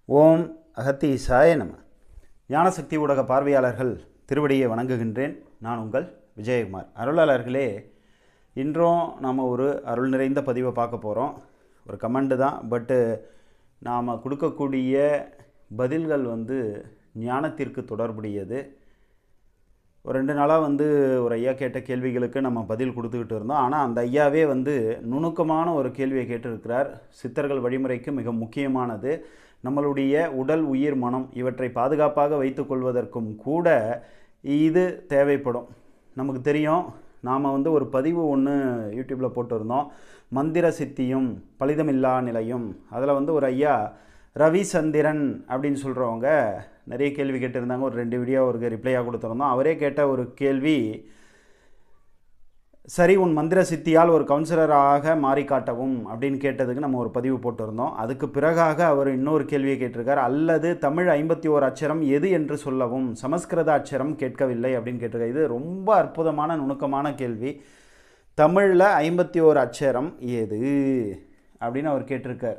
ஓம் அகத்தீசாய நம ஞானசக்தி ஊடக பார்வையாளர்கள் திருவடியை வணங்குகின்றேன் நான் உங்கள் விஜயகுமார் அருளாளர்களே இன்றும் நாம் ஒரு அருள் நிறைந்த பதிவை பார்க்க போகிறோம் ஒரு கமெண்டு தான் பட்டு நாம் கொடுக்கக்கூடிய பதில்கள் வந்து ஞானத்திற்கு தொடர்புடையது ஒரு ரெண்டு நாளாக வந்து ஒரு ஐயா கேட்ட கேள்விகளுக்கு நம்ம பதில் கொடுத்துக்கிட்டு இருந்தோம் ஆனால் அந்த ஐயாவே வந்து நுணுக்கமான ஒரு கேள்வியை கேட்டிருக்கிறார் சித்தர்கள் வழிமுறைக்கு மிக முக்கியமானது நம்மளுடைய உடல் உயிர் மனம் இவற்றை பாதுகாப்பாக வைத்துக்கொள்வதற்கும் கூட இது தேவைப்படும் நமக்கு தெரியும் நாம் வந்து ஒரு பதிவு ஒன்று யூடியூப்பில் போட்டிருந்தோம் மந்திர சித்தியும் பலிதமில்லா நிலையும் அதில் வந்து ஒரு ஐயா ரவிசந்திரன் அப்படின்னு சொல்கிறவங்க நிறைய கேள்வி கேட்டிருந்தாங்க ஒரு ரெண்டு வீடியோ அவருக்கு ரிப்ளையாக கொடுத்துருந்தோம் அவரே கேட்ட ஒரு கேள்வி சரி உன் மந்திர சித்தியால் ஒரு கவுன்சிலராக மாறி காட்டவும் அப்படின்னு கேட்டதுக்கு நம்ம ஒரு பதிவு போட்டிருந்தோம் அதுக்கு பிறகாக அவர் இன்னொரு கேள்வியை கேட்டிருக்கார் அல்லது தமிழ் ஐம்பத்தி ஓர் அச்சரம் எது என்று சொல்லவும் சமஸ்கிருத அச்சரம் கேட்கவில்லை அப்படின்னு கேட்டிருக்காரு இது ரொம்ப அற்புதமான நுணுக்கமான கேள்வி தமிழில் ஐம்பத்தி ஓர் அச்சரம் ஏது அப்படின்னு அவர் கேட்டிருக்கார்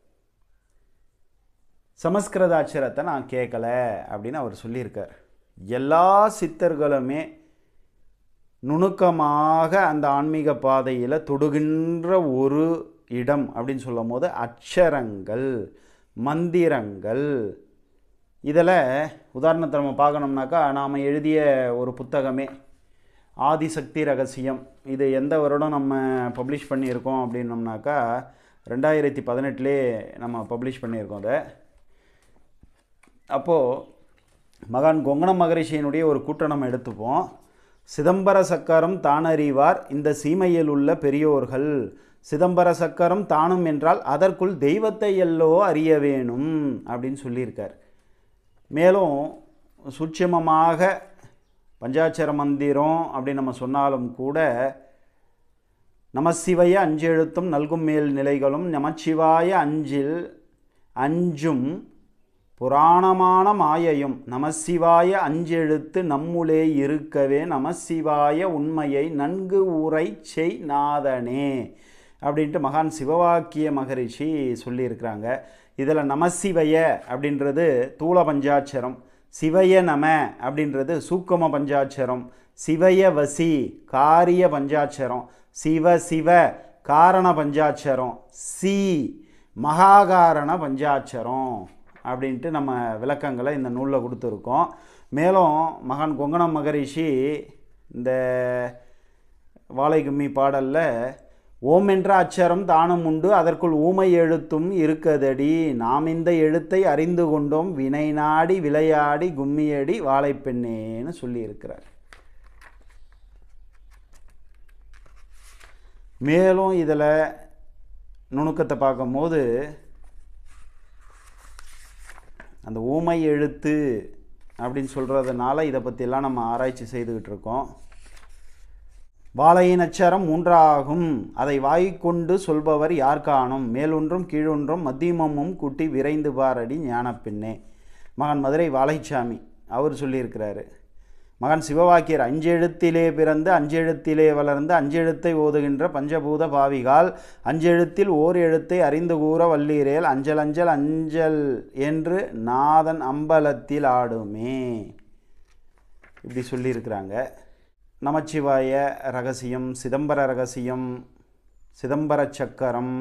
சமஸ்கிருத அச்சரத்தை நான் கேட்கல அப்படின்னு அவர் சொல்லியிருக்கார் எல்லா சித்தர்களுமே நுணுக்கமாக அந்த ஆன்மீக பாதையில் தொடுகின்ற ஒரு இடம் அப்படின்னு சொல்லும் போது அச்சரங்கள் மந்திரங்கள் இதில் உதாரணத்தை நம்ம பார்க்கணும்னாக்கா நாம் எழுதிய ஒரு புத்தகமே ஆதிசக்தி ரகசியம் இது எந்த வருடம் நம்ம பப்ளிஷ் பண்ணியிருக்கோம் அப்படின்னோம்னாக்கா ரெண்டாயிரத்தி பதினெட்டுலே நம்ம பப்ளிஷ் பண்ணியிருக்கோம் அதை அப்போது மகான் கொங்கண மகரிஷியினுடைய ஒரு கூட்டம் நம்ம எடுத்துப்போம் சிதம்பர சக்கரம் தானறிவார் இந்த சீமையில் உள்ள பெரியோர்கள் சிதம்பர சக்கரம் தானும் என்றால் அதற்குள் தெய்வத்தை எல்லோ அறிய வேணும் அப்படின்னு சொல்லியிருக்கார் மேலும் சூட்சமமாக பஞ்சாட்சர மந்திரம் அப்படின்னு நம்ம சொன்னாலும் கூட நமசிவய அஞ்செழுத்தும் நல்கும் மேல் நிலைகளும் நமச்சிவாய அஞ்சில் அஞ்சும் புராணமான மாயையும் நமசிவாய அஞ்செழுத்து நம்முளே இருக்கவே நமசிவாய உண்மையை நன்கு உரை செய் நாதனே அப்படின்ட்டு மகான் சிவவாக்கிய மகரிஷி சொல்லியிருக்கிறாங்க இதில் நமசிவய அப்படின்றது தூள பஞ்சாட்சரம் சிவய நம அப்படின்றது சூக்கம பஞ்சாட்சரம் சிவய வசி காரிய பஞ்சாட்சரம் சிவ சிவ காரண பஞ்சாட்சரம் சி மகாகாரண பஞ்சாட்சரம் அப்படின்ட்டு நம்ம விளக்கங்களை இந்த நூலில் கொடுத்துருக்கோம் மேலும் மகான் கொங்கணம் மகரிஷி இந்த வாழை கும்மி பாடலில் ஓம் என்ற அச்சரம் தானும் உண்டு அதற்குள் ஊமை எழுத்தும் இருக்கதடி நாம் இந்த எழுத்தை அறிந்து கொண்டோம் வினை நாடி விளையாடி கும்மியடி வாழைப்பெண்ணேன்னு சொல்லியிருக்கிறார் மேலும் இதில் நுணுக்கத்தை பார்க்கும்போது அந்த ஊமை எழுத்து அப்படின்னு சொல்கிறதுனால இதை பற்றியெல்லாம் நம்ம ஆராய்ச்சி செய்துக்கிட்டு இருக்கோம் வாழையின் அச்சரம் மூன்றாகும் அதை வாய்க்கொண்டு சொல்பவர் யார் காணும் மேலொன்றும் கீழொன்றும் மத்தியமமும் கூட்டி விரைந்து பாரடி ஞானப்பின்னே மகன் மதுரை வாழைச்சாமி அவர் சொல்லியிருக்கிறாரு மகன் சிவவாக்கியர் அஞ்செழுத்திலே பிறந்து அஞ்செழுத்திலே வளர்ந்து அஞ்செழுத்தை ஓதுகின்ற பஞ்சபூத பாவிகால் அஞ்செழுத்தில் ஓர் எழுத்தை அறிந்து கூற வல்லீரேல் அஞ்சல் அஞ்சல் அஞ்சல் என்று நாதன் அம்பலத்தில் ஆடுமே இப்படி சொல்லியிருக்கிறாங்க நமச்சிவாய ரகசியம் சிதம்பர ரகசியம் சிதம்பர சக்கரம்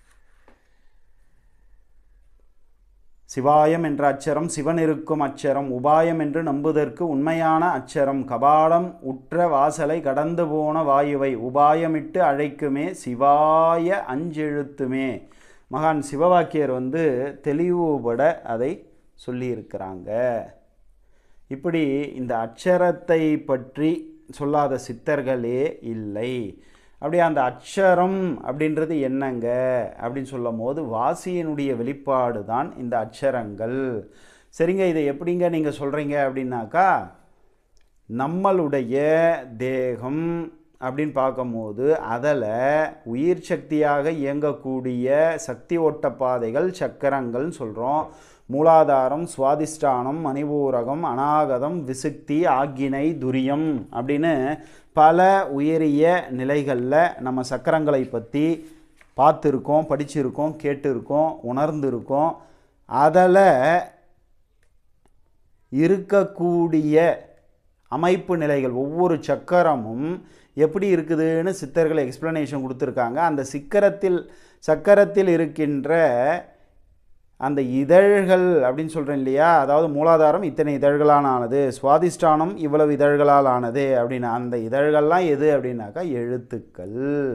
சிவாயம் என்ற அச்சரம் சிவன் இருக்கும் அச்சரம் உபாயம் என்று நம்புதற்கு உண்மையான அச்சரம் கபாலம் உற்ற வாசலை கடந்து போன வாயுவை உபாயமிட்டு அழைக்குமே சிவாய அஞ்செழுத்துமே மகான் சிவவாக்கியர் வந்து தெளிவுபட அதை சொல்லியிருக்கிறாங்க இப்படி இந்த அச்சரத்தை பற்றி சொல்லாத சித்தர்களே இல்லை அப்படியே அந்த அச்சரம் அப்படின்றது என்னங்க அப்படின்னு சொல்லும் போது வாசியினுடைய வெளிப்பாடு தான் இந்த அச்சரங்கள் சரிங்க இதை எப்படிங்க நீங்கள் சொல்கிறீங்க அப்படின்னாக்கா நம்மளுடைய தேகம் அப்படின்னு பார்க்கும்போது அதில் உயிர் சக்தியாக இயங்கக்கூடிய சக்தி ஓட்ட பாதைகள் சக்கரங்கள்னு சொல்கிறோம் மூலாதாரம் சுவாதிஷ்டானம் மணிபூரகம் அநாகதம் விசுக்தி ஆக்கினை துரியம் அப்படின்னு பல உயரிய நிலைகளில் நம்ம சக்கரங்களை பற்றி பார்த்துருக்கோம் படிச்சிருக்கோம் கேட்டிருக்கோம் உணர்ந்திருக்கோம் அதில் இருக்கக்கூடிய அமைப்பு நிலைகள் ஒவ்வொரு சக்கரமும் எப்படி இருக்குதுன்னு சித்தர்கள் எக்ஸ்ப்ளனேஷன் கொடுத்துருக்காங்க அந்த சிக்கரத்தில் சக்கரத்தில் இருக்கின்ற அந்த இதழ்கள் அப்படின்னு சொல்கிறேன் இல்லையா அதாவது மூலாதாரம் இத்தனை இதழ்களால் ஆனது சுவாதிஷ்டானம் இவ்வளவு இதழ்களால் ஆனது அப்படின்னு அந்த இதழ்கள்லாம் எது அப்படின்னாக்கா எழுத்துக்கள்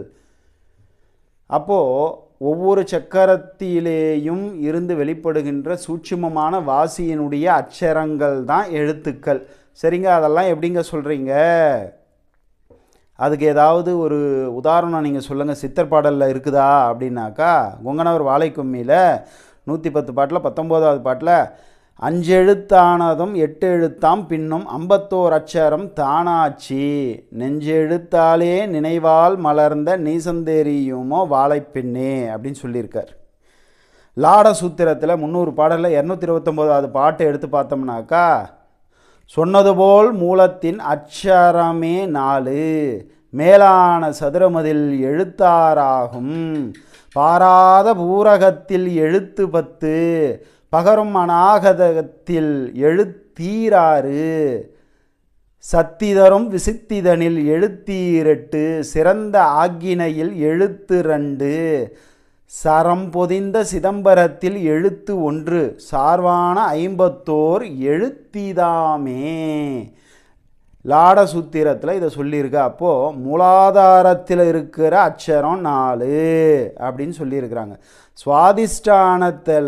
அப்போது ஒவ்வொரு சக்கரத்திலேயும் இருந்து வெளிப்படுகின்ற சூட்சுமமான வாசியினுடைய அச்சரங்கள் தான் எழுத்துக்கள் சரிங்க அதெல்லாம் எப்படிங்க சொல்கிறீங்க அதுக்கு ஏதாவது ஒரு உதாரணம் நீங்கள் சொல்லுங்கள் சித்தர் பாடலில் இருக்குதா அப்படின்னாக்கா கொங்கனவர் வாழைக்கும்மியில் நூற்றி பத்து பாட்டில் பத்தொம்போதாவது பாட்டில் அஞ்சு எழுத்தானதும் எட்டு எழுத்தாம் பின்னும் ஐம்பத்தோர் அச்சரம் தானாச்சி நெஞ்செழுத்தாலே நினைவால் மலர்ந்த நீசந்தேரியுமோ வாழைப்பெண்ணே அப்படின்னு சொல்லியிருக்கார் லாட சூத்திரத்தில் முந்நூறு பாடலில் இரநூத்தி இருபத்தொம்போதாவது பாட்டை எடுத்து பார்த்தோம்னாக்கா சொன்னது போல் மூலத்தின் அச்சரமே நாலு மேலான சதுரமதில் எழுத்தாராகும் பாராத பூரகத்தில் எழுத்து பத்து பகரும் அநாகதத்தில் எழுத்தீராறு சத்திதரும் விசித்திதனில் எழுத்தீரெட்டு சிறந்த ஆக்கினையில் எழுத்து ரெண்டு சரம் பொதிந்த சிதம்பரத்தில் எழுத்து ஒன்று சார்வான ஐம்பத்தோர் எழுத்திதாமே லாட சூத்திரத்தில் இதை சொல்லியிருக்கு அப்போது மூலாதாரத்தில் இருக்கிற அச்சரம் நாலு அப்படின்னு சொல்லியிருக்கிறாங்க சுவாதிஷ்டானத்தில்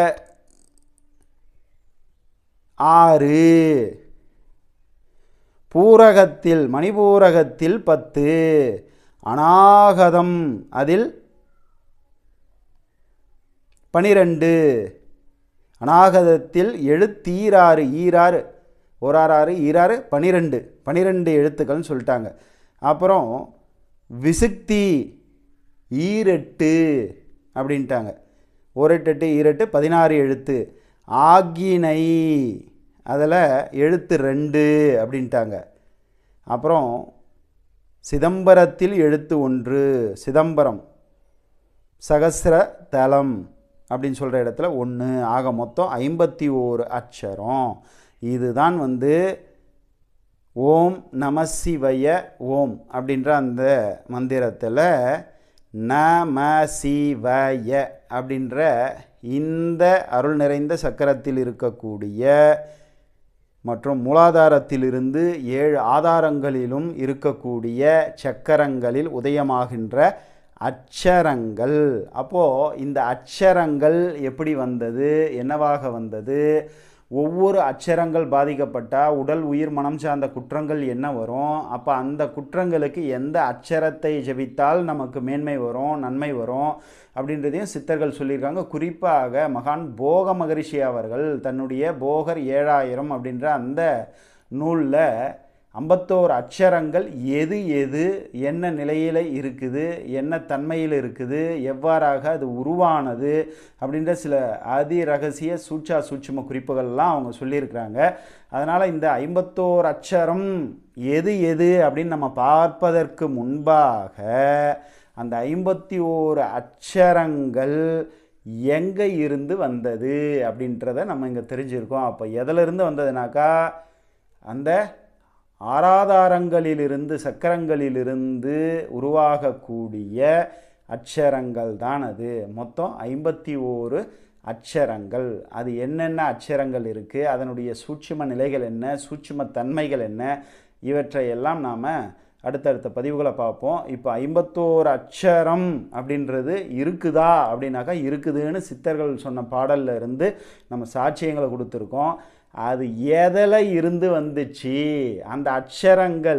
ஆறு பூரகத்தில் மணிபூரகத்தில் பத்து அநாகதம் அதில் பனிரெண்டு அநாகதத்தில் எழுத்தீராறு ஈராறு ஓராறு ஈராறு பனிரெண்டு பனிரெண்டு எழுத்துக்கள்னு சொல்லிட்டாங்க அப்புறம் விசுக்தி ஈரெட்டு அப்படின்ட்டாங்க ஒரு எட்டு எட்டு ஈரெட்டு பதினாறு எழுத்து ஆகினை அதில் எழுத்து ரெண்டு அப்படின்ட்டாங்க அப்புறம் சிதம்பரத்தில் எழுத்து ஒன்று சிதம்பரம் சகசிர தலம் அப்படின்னு சொல்கிற இடத்துல ஒன்று ஆக மொத்தம் ஐம்பத்தி ஓரு அச்சரம் இதுதான் வந்து ஓம் நம சிவய ஓம் அப்படின்ற அந்த மந்திரத்தில் நம சிவய அப்படின்ற இந்த அருள் நிறைந்த சக்கரத்தில் இருக்கக்கூடிய மற்றும் மூலாதாரத்திலிருந்து ஏழு ஆதாரங்களிலும் இருக்கக்கூடிய சக்கரங்களில் உதயமாகின்ற அச்சரங்கள் அப்போது இந்த அச்சரங்கள் எப்படி வந்தது என்னவாக வந்தது ஒவ்வொரு அச்சரங்கள் பாதிக்கப்பட்டால் உடல் உயிர் மனம் சார்ந்த குற்றங்கள் என்ன வரும் அப்போ அந்த குற்றங்களுக்கு எந்த அச்சரத்தை ஜெபித்தால் நமக்கு மேன்மை வரும் நன்மை வரும் அப்படின்றதையும் சித்தர்கள் சொல்லியிருக்காங்க குறிப்பாக மகான் போக மகரிஷி அவர்கள் தன்னுடைய போகர் ஏழாயிரம் அப்படின்ற அந்த நூலில் ஐம்பத்தோரு அச்சரங்கள் எது எது என்ன நிலையில் இருக்குது என்ன தன்மையில் இருக்குது எவ்வாறாக அது உருவானது அப்படின்ற சில அதி ரகசிய சூட்சா சூட்சும குறிப்புகள்லாம் அவங்க சொல்லியிருக்கிறாங்க அதனால் இந்த ஐம்பத்தோரு அச்சரம் எது எது அப்படின்னு நம்ம பார்ப்பதற்கு முன்பாக அந்த ஐம்பத்தி ஓரு அச்சரங்கள் எங்கே இருந்து வந்தது அப்படின்றத நம்ம இங்கே தெரிஞ்சிருக்கோம் அப்போ எதிலிருந்து வந்ததுனாக்கா அந்த ஆராதாரங்களிலிருந்து சக்கரங்களிலிருந்து உருவாகக்கூடிய அச்சரங்கள் தான் அது மொத்தம் ஐம்பத்தி ஓரு அச்சரங்கள் அது என்னென்ன அச்சரங்கள் இருக்குது அதனுடைய சூட்சும நிலைகள் என்ன சூட்சும தன்மைகள் என்ன இவற்றையெல்லாம் நாம் அடுத்தடுத்த பதிவுகளை பார்ப்போம் இப்போ ஐம்பத்தோரு அச்சரம் அப்படின்றது இருக்குதா அப்படின்னாக்கா இருக்குதுன்னு சித்தர்கள் சொன்ன பாடல்ல இருந்து நம்ம சாட்சியங்களை கொடுத்துருக்கோம் அது எதில் இருந்து வந்துச்சு அந்த அச்சரங்கள்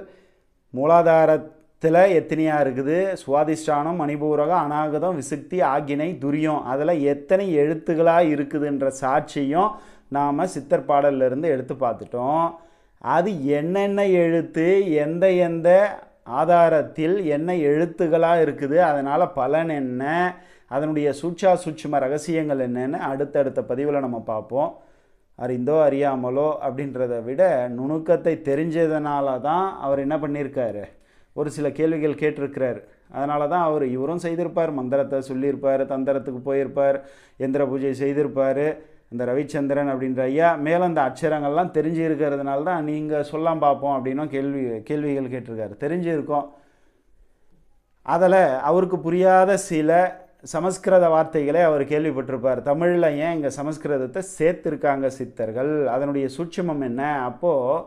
மூலாதாரத்தில் எத்தனையாக இருக்குது சுவாதிஷ்டானம் மணிபூரகம் அநாகதம் விசுக்தி ஆகினை துரியம் அதில் எத்தனை எழுத்துக்களாக இருக்குதுன்ற சாட்சியும் நாம் சித்தர் பாடல்ல இருந்து எடுத்து பார்த்துட்டோம் அது என்னென்ன எழுத்து எந்த எந்த ஆதாரத்தில் என்ன எழுத்துக்களாக இருக்குது அதனால் பலன் என்ன அதனுடைய சூட்சா சூட்சும ரகசியங்கள் என்னன்னு அடுத்தடுத்த பதிவில் நம்ம பார்ப்போம் அறிந்தோ அறியாமலோ அப்படின்றத விட நுணுக்கத்தை தெரிஞ்சதுனால தான் அவர் என்ன பண்ணியிருக்காரு ஒரு சில கேள்விகள் கேட்டிருக்கிறார் அதனால தான் அவர் இவரும் செய்திருப்பார் மந்திரத்தை சொல்லியிருப்பார் தந்திரத்துக்கு போயிருப்பார் எந்திர பூஜை செய்திருப்பார் இந்த ரவிச்சந்திரன் அப்படின்ற ஐயா மேலே அந்த அச்சரங்கள்லாம் தெரிஞ்சு இருக்கிறதுனால தான் நீங்கள் சொல்லாம் பார்ப்போம் அப்படின்னும் கேள்வி கேள்விகள் கேட்டிருக்காரு தெரிஞ்சிருக்கோம் அதில் அவருக்கு புரியாத சில சமஸ்கிருத வார்த்தைகளை அவர் கேள்விப்பட்டிருப்பார் தமிழில் ஏன் இங்கே சமஸ்கிருதத்தை சேர்த்துருக்காங்க சித்தர்கள் அதனுடைய சூட்சுமம் என்ன அப்போது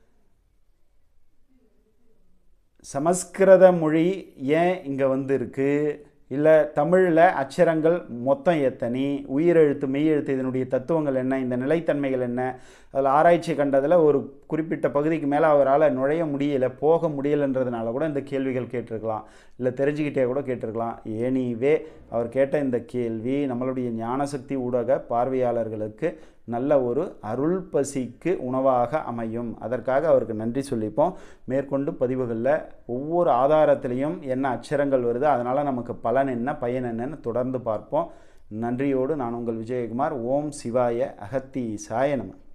சமஸ்கிருத மொழி ஏன் இங்கே வந்து இருக்கு இல்லை தமிழில் அச்சரங்கள் மொத்தம் எத்தனை உயிரெழுத்து மெய்யெழுத்து இதனுடைய தத்துவங்கள் என்ன இந்த நிலைத்தன்மைகள் என்ன அதில் ஆராய்ச்சி கண்டதில் ஒரு குறிப்பிட்ட பகுதிக்கு மேலே அவரால் நுழைய முடியலை போக முடியலைன்றதுனால கூட இந்த கேள்விகள் கேட்டிருக்கலாம் இல்லை தெரிஞ்சுக்கிட்டே கூட கேட்டிருக்கலாம் ஏனிவே அவர் கேட்ட இந்த கேள்வி நம்மளுடைய ஞானசக்தி ஊடக பார்வையாளர்களுக்கு நல்ல ஒரு அருள் பசிக்கு உணவாக அமையும் அதற்காக அவருக்கு நன்றி சொல்லிப்போம் மேற்கொண்டு பதிவுகளில் ஒவ்வொரு ஆதாரத்திலையும் என்ன அச்சரங்கள் வருது அதனால் நமக்கு பலன் என்ன பயன் என்னன்னு தொடர்ந்து பார்ப்போம் நன்றியோடு நான் உங்கள் விஜயகுமார் ஓம் சிவாய அகத்தி சாய நம